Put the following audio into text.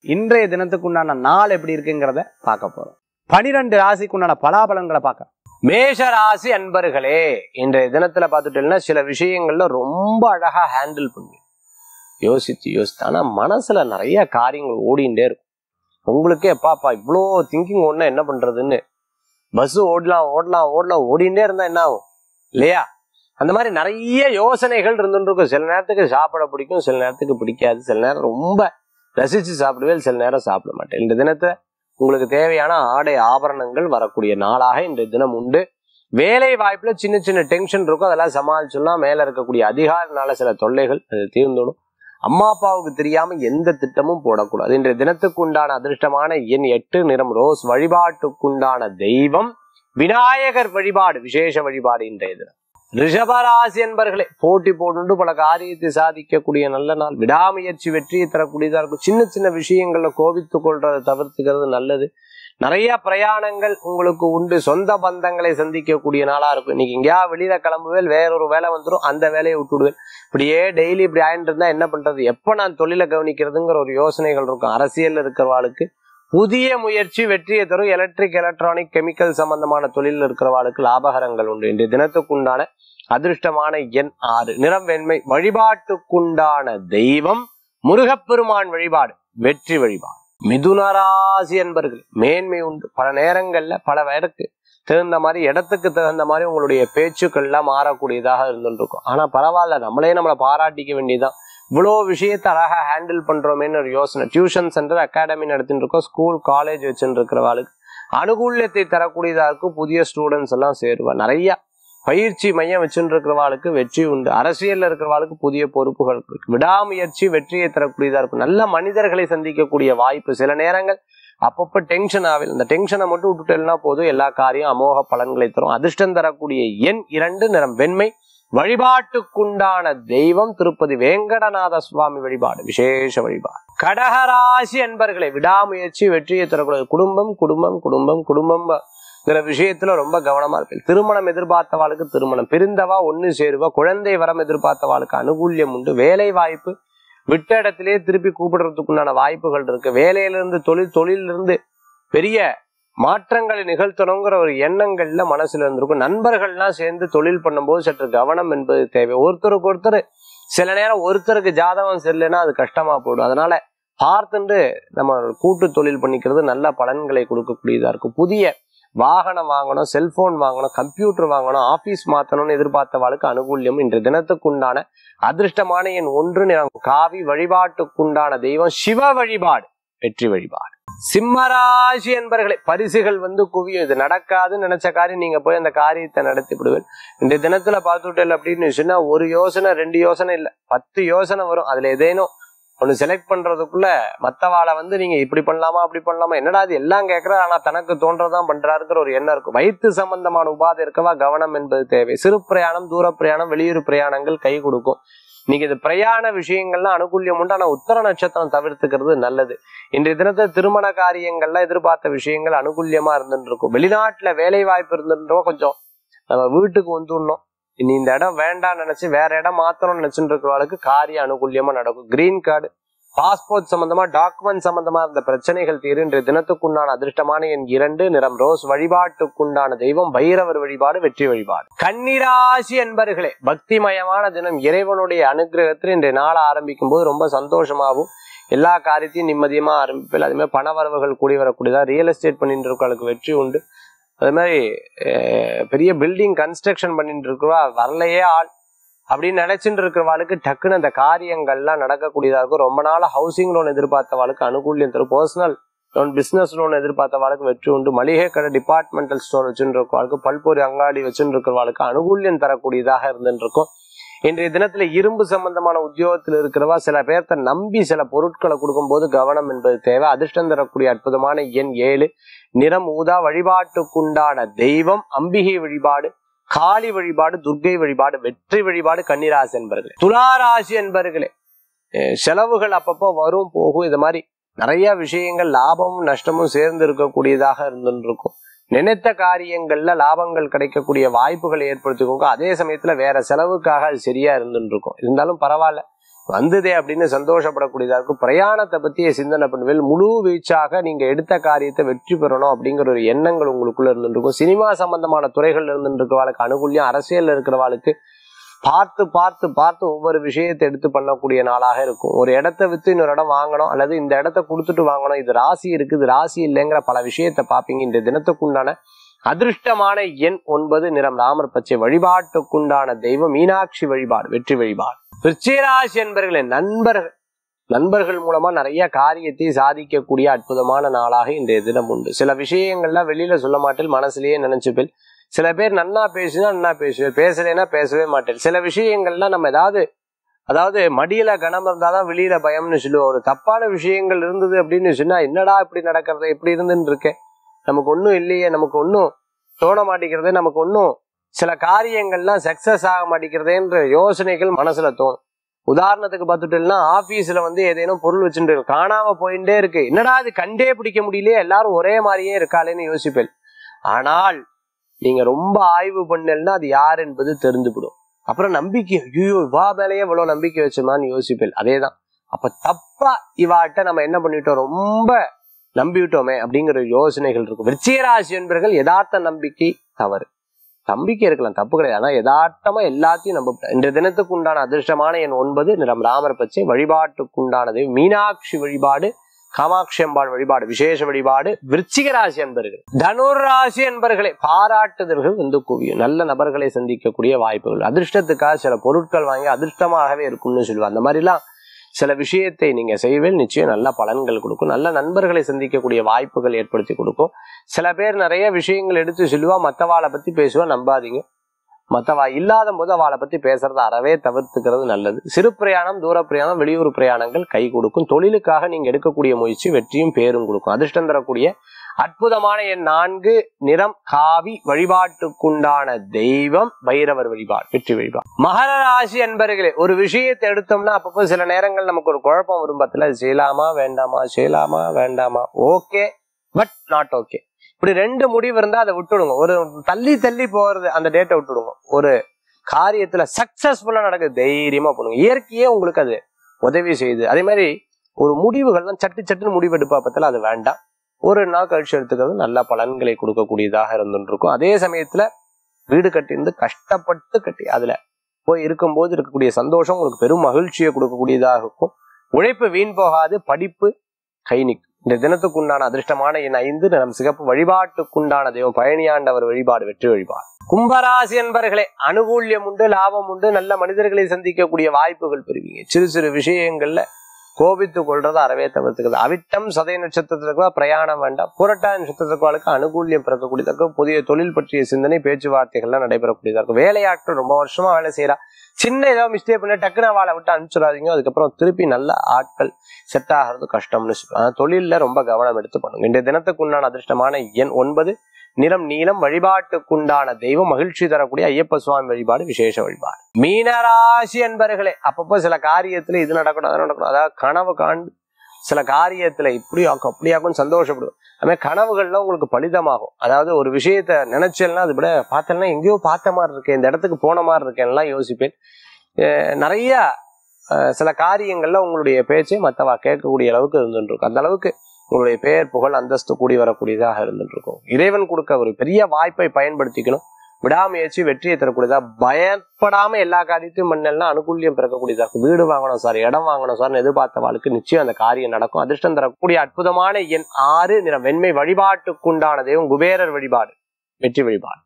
இன்றைய தினத்துக்கு உண்டான நாள் எப்படி இருக்குங்கிறத பார்க்க போறோம் பனிரெண்டு ராசிக்கு உண்டான பலாபலங்களை பார்க்க மேஷ ராசி அன்பர்களே இன்றைய தினத்துல பார்த்துட்டீங்கன்னா சில விஷயங்கள்ல ரொம்ப அழகா ஹேண்டில் பண்ணி யோசித்து யோசித்து ஆனா மனசுல நிறைய காரியங்கள் ஓடிண்டே இருக்கும் உங்களுக்கே பாப்பா இவ்வளோ திங்கிங் ஒண்ணு என்ன பண்றதுன்னு பஸ் ஓடலாம் ஓடலாம் ஓடலாம் ஓடிண்டே இருந்தா என்ன ஆகும் இல்லையா அந்த மாதிரி நிறைய யோசனைகள் இருந்துட்டு இருக்கும் சில நேரத்துக்கு சாப்பிட பிடிக்கும் சில நேரத்துக்கு பிடிக்காது சில நேரம் ரொம்ப ரசிச்சு சாப்பிடுவேன் சில நேரம் சாப்பிட மாட்டேன் இந்த தினத்தை உங்களுக்கு தேவையான ஆடை ஆபரணங்கள் வரக்கூடிய நாளாக இன்றைய தினம் உண்டு வேலை வாய்ப்புல சின்ன சின்ன டென்ஷன் இருக்கும் அதெல்லாம் சமாளிச்சுலாம் மேல இருக்கக்கூடிய அதிகாரினால சில தொல்லைகள் அது தீர்ந்துடும் அம்மா அப்பாவுக்கு தெரியாம எந்த திட்டமும் போடக்கூடாது இன்றைய தினத்துக்கு உண்டான அதிர்ஷ்டமான எண் எட்டு நிறம் ரோஸ் வழிபாட்டுக்குண்டான தெய்வம் விநாயகர் வழிபாடு விசேஷ வழிபாடு இன்றைய தினம் ரிஷபராசி என்பர்களே போட்டி போட்டு பல காரியத்தை சாதிக்கக்கூடிய நல்ல நாள் விடாமுயற்சி வெற்றியை தரக்கூடியதா இருக்கும் சின்ன சின்ன விஷயங்கள்ல கோபித்துக் கொள்றதை தவிர்த்துக்கிறது நல்லது நிறைய பிரயாணங்கள் உங்களுக்கு உண்டு சொந்த பந்தங்களை சந்திக்கக்கூடிய நாளா இருக்கும் இன்னைக்கு எங்கேயா வெளியில கிளம்புவேல் வேறொரு வேலை வந்துடும் அந்த வேலையை விட்டுடுவேன் இப்படியே டெய்லி இப்படி ஆயிட்டு இருந்தா என்ன பண்றது எப்ப நான் தொழிலை கவனிக்கிறதுங்கிற ஒரு யோசனைகள் இருக்கும் அரசியல்ல இருக்கிறவாளுக்கு புதிய முயற்சி வெற்றியை தரும் எலக்ட்ரிக் எலக்ட்ரானிக் கெமிக்கல் சம்பந்தமான தொழிலில் இருக்கிறவாளுக்கு லாபகரங்கள் உண்டு இன்றைய தினத்துக்குண்டான அதிர்ஷ்டமான எண் ஆறு நிறம் வெண்மை வழிபாட்டுக்குண்டான தெய்வம் முருகப்பெருமான் வழிபாடு வெற்றி வழிபாடு மிதுனராசி என்பர்கள் மேன்மை உண்டு பல நேரங்கள்ல பல பேருக்கு தகுந்த மாதிரி இடத்துக்கு தகுந்த மாதிரி உங்களுடைய பேச்சுக்கள்லாம் மாறக்கூடியதாக இருந்துருக்கும் ஆனா பரவாயில்ல நம்மளே நம்மளை பாராட்டிக்க வேண்டியதுதான் இவ்வளோ விஷயத்தை அழகா ஹேண்டில் பண்றோமேன்னு ஒரு யோசனை டியூஷன் சென்டர் அகாடமி நடத்திட்டு இருக்கோம் ஸ்கூல் காலேஜ் வச்சுட்டு இருக்கிறவாளுக்கு அனுகூல்யத்தை தரக்கூடியதா இருக்கும் புதிய ஸ்டூடெண்ட்ஸ் எல்லாம் சேருவா நிறைய பயிற்சி மையம் வச்சுட்டு இருக்கிறவாளுக்கு வெற்றி உண்டு அரசியல்ல இருக்கிறவாளுக்கு புதிய பொறுப்புகள் இருக்கு விடாமுயற்சி வெற்றியை தரக்கூடியதா இருக்கும் நல்ல மனிதர்களை சந்திக்கக்கூடிய வாய்ப்பு சில நேரங்கள் அப்பப்ப டென்ஷன் ஆவில் இந்த டென்ஷனை மட்டும் விட்டுட்டேன்னா போதும் எல்லா காரியம் அமோக பலன்களை தரும் அதிர்ஷ்டம் தரக்கூடிய எண் இரண்டு நிறம் வெண்மை வழிபாட்டுக்குண்டான தெய்வம் திருப்பதி வேங்கடநாத சுவாமி வழிபாடு விசேஷ வழிபாடு கடகராசி அன்பர்களை விடாமுயற்சி வெற்றியை தரக்கூடிய குடும்பம் குடும்பம் குடும்பம் குடும்பம் விஷயத்துல ரொம்ப கவனமா இருப்பேன் திருமணம் எதிர்பார்த்தவாளுக்கு திருமணம் பிரிந்தவா ஒண்ணு சேருவா குழந்தை வரம் எதிர்பார்த்தவாளுக்கு அனுகூல்யம் உண்டு வேலை வாய்ப்பு விட்ட இடத்திலேயே திருப்பி கூப்பிடுறதுக்குண்டான வாய்ப்புகள் இருக்கு வேலையிலிருந்து தொழில் தொழிலிருந்து பெரிய மாற்றங்களை நிகழ்த்தணுங்கிற ஒரு எண்ணங்கள்ல மனசுல இருந்திருக்கும் நண்பர்கள்லாம் சேர்ந்து தொழில் பண்ணும்போது சற்று கவனம் என்பது தேவை ஒருத்தருக்கு ஒருத்தர் சில நேரம் ஒருத்தருக்கு ஜாதகம் சரியில்லைன்னா அது கஷ்டமா போடும் அதனால பார்த்துட்டு நம்ம கூட்டு தொழில் பண்ணிக்கிறது நல்ல பலன்களை கொடுக்கக்கூடியதா இருக்கும் புதிய வாகனம் வாங்கணும் செல்போன் வாங்கணும் கம்ப்யூட்டர் வாங்கணும் ஆபீஸ் மாத்தணும்னு எதிர்பார்த்தவாளுக்கு அனுகூல்யம் இன்று தினத்துக்குண்டான அதிர்ஷ்டமான என் ஒன்று நிறம் காவி வழிபாட்டுக்குண்டான தெய்வம் சிவ வழிபாடு வெற்றி வழிபாடு சிம்மராசி என்பர்களை பரிசுகள் வந்து குவியும் இது நடக்காதுன்னு நினைச்ச காரியம் நீங்க போய் அந்த காரியத்தை நடத்தி விடுவேன் இந்த தினத்துல பார்த்துட்டேன் அப்படின்னு சொன்னா ஒரு யோசனை ரெண்டு யோசனை இல்ல பத்து யோசனை வரும் அதுல ஏதேனும் ஒன்னு செலக்ட் பண்றதுக்குள்ள மத்தவாளை வந்து நீங்க இப்படி பண்ணலாமா அப்படி பண்ணலாமா என்னடா அது எல்லாம் கேட்கற ஆனா தனக்கு தோன்றதான் பண்றாருங்கிற ஒரு எண்ணம் இருக்கும் வயிற்று சம்பந்தமான உபாதை இருக்கவா கவனம் என்பது தேவை சிறு பிரயாணம் தூர பிரயாணம் வெளியூர் பிரயாணங்கள் கை கொடுக்கும் இன்னைக்கு இது பிரயாண விஷயங்கள்லாம் அனுகூல்யம் உண்டு ஆனா உத்தர நட்சத்திரம் தவிர்த்துக்கிறது நல்லது இன்றைய தினத்தை திருமண காரியங்கள்லாம் எதிர்பார்த்த விஷயங்கள் அனுகூல்யமா இருந்துட்டு இருக்கும் வெளிநாட்டுல வேலை வாய்ப்பு இருந்துட்டோ கொஞ்சம் நம்ம வீட்டுக்கு வந்துடணும் இனி இந்த இடம் வேண்டாம்னு நினைச்சு வேற இடம் மாத்தணும்னு நினைச்சுட்டு இருக்கிறவளுக்கு காரியம் அனுகூல்யமா நடக்கும் கிரீன் கார்டு பாஸ்போர்ட் சம்பந்தமா டாக்குமெண்ட் சம்பந்தமா இருந்த பிரச்சனைகள் தீரும் இன்றைய தினத்துக்குண்டான அதிர்ஷ்டமான என் இரண்டு நிறம் ரோஸ் வழிபாட்டுக்குண்டான தெய்வம் பைரவர் வழிபாடு வெற்றி வழிபாடு கன்னிராசி என்பர்களே பக்திமயமான தினம் இறைவனுடைய அனுகிரகத்தில் இன்றைய நாள் ஆரம்பிக்கும் போது ரொம்ப சந்தோஷமாகவும் எல்லா காரியத்தையும் நிம்மதியமா ஆரம்பிப்பில் அதே மாதிரி பண வரவுகள் கூடி வரக்கூடியதா ரியல் எஸ்டேட் பண்ணிட்டு இருக்கவங்களுக்கு வெற்றி உண்டு அதே மாதிரி அஹ், பெரிய பில்டிங் கன்ஸ்ட்ரக்ஷன் பண்ணிட்டு இருக்கிறவா வரலையே ஆள் அப்படின்னு நினைச்சுட்டு இருக்கிறவாளுக்கு டக்குன்னு அந்த காரியங்கள்லாம் நடக்கக்கூடியதா இருக்கும் ரொம்ப நாள் ஹவுசிங் லோன் எதிர்பார்த்தவாளுக்கு அனுகூல்யம் தரும் பர்சனல் லோன் பிசினஸ் லோன் எதிர்பார்த்தவாளுக்கு வெற்றி உண்டு மளிகை கடை டிபார்ட்மெண்டல் ஸ்டோர் வச்சுட்டு இருக்கவாளுக்கு பல்பொரி அங்காடி வச்சுட்டு இருக்கிறவாளுக்கு அனுகூல்யம் தரக்கூடியதாக இருந்துட்டு இருக்கும் இன்றைய தினத்துல இரும்பு சம்பந்தமான உத்தியோகத்தில் இருக்கிறவா சில பேர்த்த நம்பி சில பொருட்களை கொடுக்கும்போது கவனம் என்பது தேவை அதிர்ஷ்டம் தரக்கூடிய அற்புதமான எண் ஏழு நிறம் ஊதா வழிபாட்டுக்குண்டான தெய்வம் அம்பிகை வழிபாடு காளி வழிபாடு துர்க்கை வழிபாடு வெற்றி வழிபாடு கன்னிராசி என்பர்களே துளாராசி என்பர்களே அஹ் செலவுகள் அப்பப்போ வரும் போகும் இது மாதிரி நிறைய விஷயங்கள் லாபமும் நஷ்டமும் சேர்ந்து இருக்கக்கூடியதாக இருந்துட்டு இருக்கும் நினைத்த காரியங்கள்ல லாபங்கள் கிடைக்கக்கூடிய வாய்ப்புகளை ஏற்படுத்திக்கோங்க அதே சமயத்துல வேற செலவுக்காக அது சரியா இருந்துட்டு இருக்கும் இருந்தாலும் பரவாயில்ல வந்ததே அப்படின்னு சந்தோஷப்படக்கூடியதா இருக்கும் பிரயாணத்தை பத்திய சிந்தனை பண்ணுவேல் முழு வீச்சாக நீங்க எடுத்த காரியத்தை வெற்றி பெறணும் அப்படிங்கிற ஒரு எண்ணங்கள் உங்களுக்குள்ள இருந்துருக்கும் சினிமா சம்பந்தமான துறைகள்ல இருந்துருக்கிறவாளுக்கு அனுகூல்யம் அரசியல்ல இருக்கிறவாளுக்கு பார்த்து பார்த்து பார்த்து ஒவ்வொரு விஷயத்தை எடுத்து பண்ணக்கூடிய நாளாக இருக்கும் ஒரு இடத்த வித்து இன்னொரு இடம் வாங்கணும் அல்லது இந்த இடத்த கொடுத்துட்டு வாங்கணும் இது ராசி இருக்கு இது ராசி இல்லைங்கிற பல விஷயத்தை பார்ப்பீங்க இந்த தினத்துக்குண்டான அதிர்ஷ்டமான எண் ஒன்பது நிறம் ராமர் பச்சை வழிபாட்டுக்குண்டான தெய்வம் மீனாட்சி வழிபாடு வெற்றி வழிபாடு விருச்சிகராசி என்பர்களே நண்பர்கள் நண்பர்கள் மூலமா நிறைய காரியத்தை சாதிக்கக்கூடிய அற்புதமான நாளாக இன்றைய தினம் உண்டு சில விஷயங்கள்லாம் வெளியில சொல்ல மாட்டேன் மனசுலயே நினைச்சுப்பேன் சில பேர் நன்னா பேசினா நன்னா பேசுவேன் பேசலைன்னா பேசவே மாட்டேன் சில விஷயங்கள்லாம் நம்ம ஏதாவது அதாவது மடியில கனம் இருந்தாதான் வெளியில பயம்னு சொல்லுவோம் ஒரு தப்பான விஷயங்கள் இருந்தது அப்படின்னு சொன்னா என்னடா இப்படி நடக்கிறது இப்படி இருந்துன்னு இருக்கேன் நமக்கு ஒன்றும் இல்லையே நமக்கு ஒன்றும் தோண மாட்டேங்கிறதே நமக்கு ஒன்றும் சில காரியங்கள்லாம் சக்சஸ் ஆக மாட்டேங்கிறதேன்ற யோசனைகள் மனசுல தோணும் உதாரணத்துக்கு பார்த்துட்டோம்னா ஆபீஸ்ல வந்து ஏதேனும் பொருள் வச்சுட்டு இருக்கு. காணாம போயிட்டே இருக்கு என்னடா இது கண்டே பிடிக்க முடியலையே எல்லாரும் ஒரே மாதிரியே இருக்காளேன்னு யோசிப்பேன் ஆனால் நீங்க ரொம்ப ஆய்வு பண்ணலன்னா அது யார் என்பது தெரிந்துவிடும் அப்புறம் நம்பிக்கை ஐயோ இவா மேலேயே இவ்வளவு நம்பிக்கை வச்சோமான்னு யோசிப்பேன் அதேதான் அப்ப தப்பா இவாட்ட நம்ம என்ன பண்ணிட்டோம் ரொம்ப நம்பிவிட்டோமே அப்படிங்கிற யோசனைகள் இருக்கும் விருச்சிகராசி என்பர்கள் யதார்த்த நம்பிக்கை தவறு நம்பிக்கை இருக்கலாம் தப்பு கிடையாது ஆனா யதார்த்தமா எல்லாத்தையும் நம்ப இன்றைய தினத்துக்கு உண்டான அதிர்ஷ்டமான எண் ஒன்பது நிறம் ராமர் பச்சை வழிபாட்டுக்குண்டானது மீனாட்சி வழிபாடு காமாட்சி அம்பாள் வழிபாடு விசேஷ வழிபாடு விருச்சிக ராசி அன்பர்கள் தனுர் ராசி அன்பர்களை பாராட்டுதல்கள் வந்து குவியும் நல்ல நபர்களை சந்திக்கக்கூடிய வாய்ப்புகள் அதிர்ஷ்டத்துக்காக சில பொருட்கள் வாங்கி அதிர்ஷ்டமாகவே இருக்கும்னு சொல்லுவாங்க அந்த மாதிரிலாம் சில விஷயத்தை நீங்க செய்வேல் நிச்சயம் நல்ல பலன்கள் கொடுக்கும் நல்ல நண்பர்களை சந்திக்கக்கூடிய வாய்ப்புகள் ஏற்படுத்தி கொடுக்கும் சில பேர் நிறைய விஷயங்கள் எடுத்து சொல்லுவா மத்தவாளை பத்தி பேசுவா நம்பாதீங்க மத்தவா இல்லாத போது அவளை பத்தி பேசுறத அறவே தவிர்த்துக்கிறது நல்லது சிறு பிரயாணம் தூர பிரயாணம் வெளியூர் பிரயாணங்கள் கை கொடுக்கும் தொழிலுக்காக நீங்க எடுக்கக்கூடிய முயற்சி வெற்றியும் பேரும் கொடுக்கும் அதிர்ஷ்டம் தரக்கூடிய அற்புதமான என் நான்கு நிறம் காவி வழிபாட்டுக்குண்டான தெய்வம் பைரவர் வழிபாடு வெற்றி வழிபாடு மகர ராசி அன்பர்களே ஒரு விஷயத்தை எடுத்தோம்னா அப்பப்போ சில நேரங்கள் நமக்கு ஒரு குழப்பம் வரும் பத்துல அது செய்யலாமா வேண்டாமா செய்யலாமா வேண்டாமா ஓகே பட் நாட் ஓகே இப்படி ரெண்டு முடிவு இருந்தா அதை விட்டுடுங்க ஒரு தள்ளி தள்ளி போறது அந்த டேட்டை விட்டுடுங்க ஒரு காரியத்துல சக்சஸ்ஃபுல்லா நடக்குது தைரியமா பண்ணுங்க இயற்கையே உங்களுக்கு அது உதவி செய்யுது அதே மாதிரி ஒரு முடிவுகள்லாம் சட்டு சட்டுன்னு முடிவு எடுப்பா பத்தில அது வேண்டாம் ஒரு நாள் கழிச்சு எடுத்துக்கிறது நல்ல பலன்களை கொடுக்கக்கூடியதாக இருந்துருக்கும் அதே சமயத்துல வீடு கட்டியிருந்து கஷ்டப்பட்டு கட்டி அதுல போய் இருக்கும்போது இருக்கக்கூடிய சந்தோஷம் உங்களுக்கு பெரும் மகிழ்ச்சியை கொடுக்கக்கூடியதாக இருக்கும் உழைப்பு வீண் போகாது படிப்பு கை நிற்கும் இந்த தினத்துக்குண்டான அதிர்ஷ்டமான என் ஐந்து நிறம் சிகப்பு வழிபாட்டுக்குண்டான தெய்வம் பழனியாண்டவர் வழிபாடு வெற்றி வழிபாடு கும்பராசி என்பர்களே அனுகூல்யம் உண்டு லாபம் உண்டு நல்ல மனிதர்களை சந்திக்கக்கூடிய வாய்ப்புகள் பெறுவீங்க சிறு சிறு விஷயங்கள்ல கோபித்து கொள்றதை அறவே தவிர்த்துக்கிறது அவிட்டம் சதய நட்சத்திரத்துக்கு பிரயாணம் வேண்டாம் புரட்டா நட்சத்திரத்துக்கு அனுகூல்யம் பிறக்கக்கூடியதாக இருக்கும். புதிய தொழில் பற்றிய சிந்தனை பேச்சுவார்த்தைகள்லாம் நடைபெறக்கூடியதாக இருக்கும் வேலையாட்கள் ரொம்ப வருஷமா வேலை செய்யறா சின்ன ஏதாவது மிஸ்டேக் பண்ணி டக்குனு வாழை விட்டு அனுப்பிச்சிடாதீங்க அதுக்கப்புறம் திருப்பி நல்ல ஆட்கள் செட் ஆகிறது கஷ்டம்னு சொல்லுவாங்க தொழில்ல ரொம்ப கவனம் எடுத்து பண்ணுங்க இந்த தினத்துக்கு உண்டான அதிர்ஷ்டமான எண் ஒன்பது நிறம் நீலம் வழிபாட்டுக்குண்டான தெய்வம் மகிழ்ச்சி தரக்கூடிய ஐயப்ப சுவாமி வழிபாடு விசேஷ வழிபாடு மீனராசி அன்பர்களே அப்பப்போ சில காரியத்துல இது நடக்கணும் அது நடக்கணும் அதாவது கனவு காண்டு சில காரியத்துல இப்படி ஆக்கும் அப்படி ஆக்கும் சந்தோஷப்படுவோம் அதுமாதிரி கனவுகள்லாம் உங்களுக்கு பலிதமாகும் அதாவது ஒரு விஷயத்த நினைச்சேன்னா அது விட பார்த்தேன்னா எங்கேயோ பார்த்த மாதிரி இருக்கேன் இந்த இடத்துக்கு போன மாதிரி இருக்கேன்லாம் யோசிப்பேன் அஹ் நிறைய அஹ் சில காரியங்கள்ல உங்களுடைய பேச்சை மற்றவா கேட்கக்கூடிய அளவுக்கு இருந்துட்டு இருக்கும் அந்த அளவுக்கு உங்களுடைய பெயர் புகழ் அந்தஸ்து கூடி வரக்கூடியதாக இருந்துட்டு இருக்கும் இறைவன் கொடுக்க ஒரு பெரிய வாய்ப்பை பயன்படுத்திக்கணும் விடாமுயற்சி வெற்றியை தரக்கூடியதா பயப்படாம எல்லா காரியத்தையும் பண்ணலாம் அனுகூல்யம் பிறக்கக்கூடியதா இருக்கும் வீடு வாங்கணும் சார் இடம் வாங்கணும் சார் எதிர்பார்த்த வாழ்க்கை நிச்சயம் அந்த காரியம் நடக்கும் அதிர்ஷ்டம் தரக்கூடிய அற்புதமான எண் ஆறு நிறம் வெண்மை வழிபாட்டுக்குண்டான தெய்வம் குபேரர் வழிபாடு வெற்றி வழிபாடு